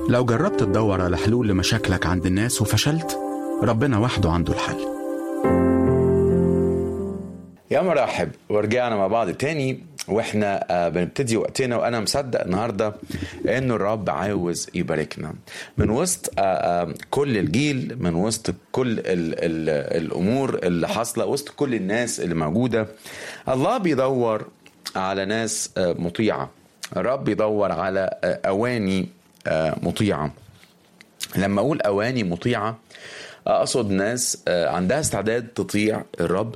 لو جربت تدور على حلول لمشاكلك عند الناس وفشلت ربنا وحده عنده الحل يا مرحب ورجعنا مع بعض تاني واحنا آه، بنبتدي وقتنا وانا مصدق النهارده انه الرب عاوز يباركنا من وسط آه، آه، كل الجيل من وسط كل ال ال الامور اللي حاصله وسط كل الناس اللي موجوده الله بيدور على ناس آه، مطيعه الرب بيدور على آه، اواني آه، مطيعه لما اقول اواني مطيعه اقصد ناس آه، عندها استعداد تطيع الرب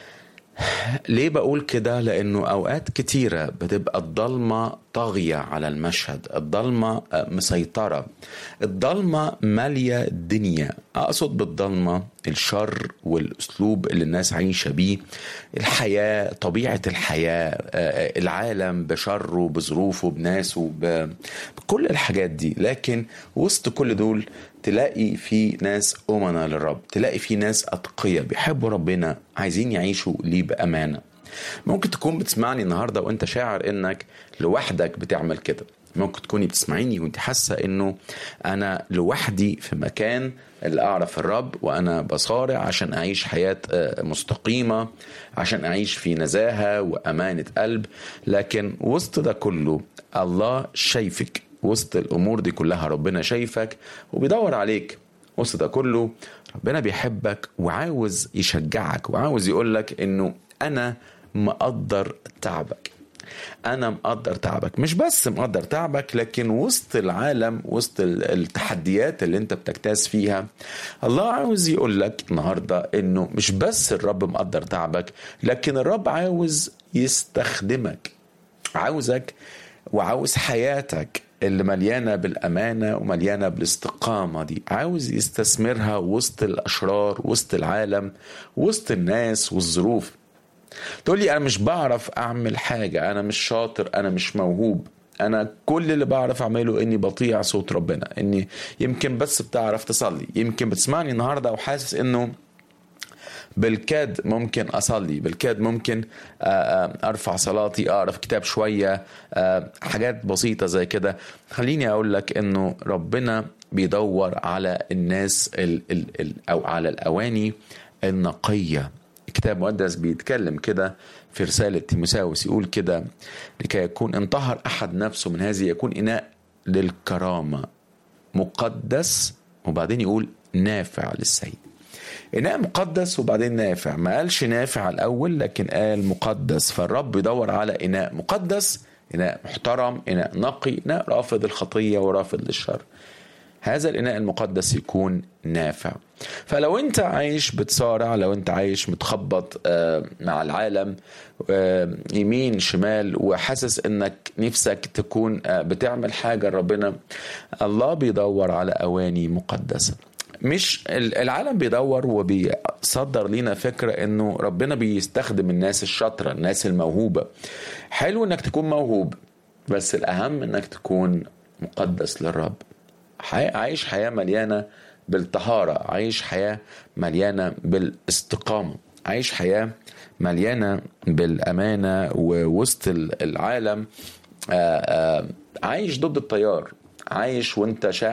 ليه بقول كده لانه اوقات كتيره بتبقى الضلمه طاغيه على المشهد الضلمه آه، مسيطره الضلمه ماليه الدنيا اقصد بالضلمه الشر والاسلوب اللي الناس عايشه بيه الحياه طبيعه الحياه آه، العالم بشره بظروفه بناسه ب- بكل الحاجات دي لكن وسط كل دول تلاقي في ناس أمنا للرب تلاقي في ناس أتقياء بيحبوا ربنا عايزين يعيشوا ليه بأمانة ممكن تكون بتسمعني النهاردة وانت شاعر انك لوحدك بتعمل كده ممكن تكوني بتسمعيني وانت حاسة انه انا لوحدي في مكان اللي اعرف الرب وانا بصارع عشان اعيش حياة آه، مستقيمة عشان اعيش في نزاهة وامانة قلب لكن وسط ده كله الله شايفك وسط الامور دي كلها ربنا شايفك وبيدور عليك وسط ده كله ربنا بيحبك وعاوز يشجعك وعاوز يقولك انه انا مقدر تعبك انا مقدر تعبك مش بس مقدر تعبك لكن وسط العالم وسط ال- التحديات اللي انت بتجتاز فيها الله عاوز يقول لك النهارده انه مش بس الرب مقدر تعبك لكن الرب عاوز يستخدمك عاوزك وعاوز حياتك اللي مليانه بالامانه ومليانه بالاستقامه دي عاوز يستثمرها وسط الاشرار وسط العالم وسط الناس والظروف تقول لي انا مش بعرف اعمل حاجه انا مش شاطر انا مش موهوب انا كل اللي بعرف اعمله اني بطيع صوت ربنا اني يمكن بس بتعرف تصلي يمكن بتسمعني النهارده وحاسس انه بالكاد ممكن اصلي بالكاد ممكن آه، آه، ارفع صلاتي اقرا في كتاب شويه آه، حاجات بسيطه زي كده خليني اقول لك انه ربنا بيدور على الناس ال ال ال او على الاواني النقيه الكتاب المقدس بيتكلم كده في رسالة تيموساوس يقول كده لكي يكون انطهر أحد نفسه من هذه يكون إناء للكرامة مقدس وبعدين يقول نافع للسيد إناء مقدس وبعدين نافع ما قالش نافع الأول لكن قال مقدس فالرب يدور على إناء مقدس إناء محترم إناء نقي إناء رافض الخطية ورافض للشر هذا الإناء المقدس يكون نافع فلو أنت عايش بتصارع لو أنت عايش متخبط آه، مع العالم آه، يمين شمال وحاسس أنك نفسك تكون آه، بتعمل حاجة لربنا الله بيدور على أواني مقدسة مش ال- العالم بيدور وبيصدر لينا فكرة انه ربنا بيستخدم الناس الشاطرة الناس الموهوبة حلو انك تكون موهوب بس الاهم انك تكون مقدس للرب حي- عايش حياة مليانة بالطهارة عايش حياة مليانة بالاستقامة عايش حياة مليانة بالأمانة ووسط ال- العالم آه، آه، عايش ضد التيار عايش وانت شاعر